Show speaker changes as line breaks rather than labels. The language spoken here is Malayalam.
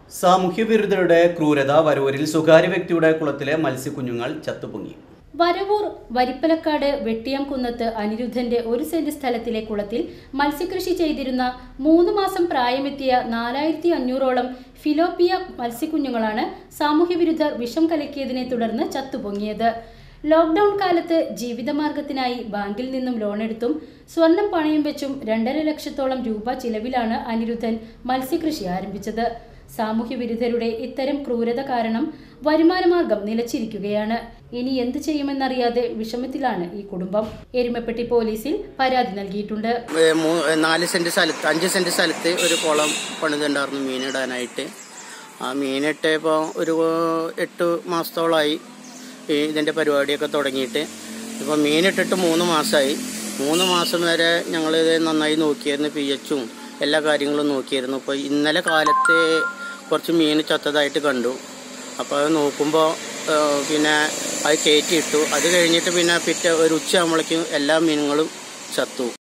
സാമൂഹ്യ വിരുദ്ധരുടെ ക്രൂരത വരൂരിൽ സ്വകാര്യ വ്യക്തിയുടെ കുളത്തിലെ മത്സ്യക്കുഞ്ഞുങ്ങൾ ചത്തുപൊങ്ങി
വരവൂർ വരിപ്പലക്കാട് വെട്ടിയാംകുന്നത്ത് അനിരുദ്ധന്റെ ഒരു സെന്റ് സ്ഥലത്തിലെ കുളത്തിൽ മത്സ്യകൃഷി ചെയ്തിരുന്ന മൂന്ന് മാസം പ്രായമെത്തിയ നാലായിരത്തി അഞ്ഞൂറോളം ഫിലോപ്പിയ മത്സ്യക്കുഞ്ഞുങ്ങളാണ് സാമൂഹ്യവിരുദ്ധർ വിഷം കലക്കിയതിനെ തുടർന്ന് ചത്തുപൊങ്ങിയത് ലോക്ക്ഡൌൺ കാലത്ത് ജീവിതമാർഗത്തിനായി ബാങ്കിൽ നിന്നും ലോണെടുത്തും സ്വർണം പണയം വെച്ചും രണ്ടര ലക്ഷത്തോളം രൂപ ചിലവിലാണ് അനിരുദ്ധൻ മത്സ്യകൃഷി ആരംഭിച്ചത് സാമൂഹ്യ വിരുദ്ധരുടെ ഇത്തരം ക്രൂരത കാരണം വരുമാനമാർഗം നിലച്ചിരിക്കുകയാണ് ഇനി എന്ത് ചെയ്യുമെന്നറിയാതെ വിഷമത്തിലാണ് ഈ കുടുംബം എരുമപ്പെട്ടി പോലീസിൽ പരാതി നൽകിയിട്ടുണ്ട്
ഏ, മൂ- നാല് സെന്റ് സ്ഥലത്ത് അഞ്ച് സെന്റ് സ്ഥലത്ത് ഒരു കുളം പണിതുണ്ടായിരുന്നു മീനിടാനായിട്ട് ആ മീനിട്ട് ഇപ്പോൾ ഒരു എട്ട് മാസത്തോളമായി ഈ ഇതിൻ്റെ പരിപാടിയൊക്കെ തുടങ്ങിയിട്ട് ഇപ്പോൾ മീനിട്ടിട്ട് മൂന്ന് മാസമായി മൂന്ന് മാസം വരെ ഞങ്ങളിത് നന്നായി നോക്കിയായിരുന്നു പി എച്ചും എല്ലാ കാര്യങ്ങളും നോക്കിയിരുന്നു ഇപ്പോൾ ഇന്നലെ കാലത്ത് കുറച്ച് മീൻ ചത്തതായിട്ട് കണ്ടു അപ്പോൾ അത് നോക്കുമ്പോൾ പിന്നെ അത് കയറ്റിയിട്ടു അത് കഴിഞ്ഞിട്ട് പിന്നെ പിറ്റേ ഒരു ഉച്ച ആകുമ്പോഴേക്കും എല്ലാ മീനുകളും ചത്തു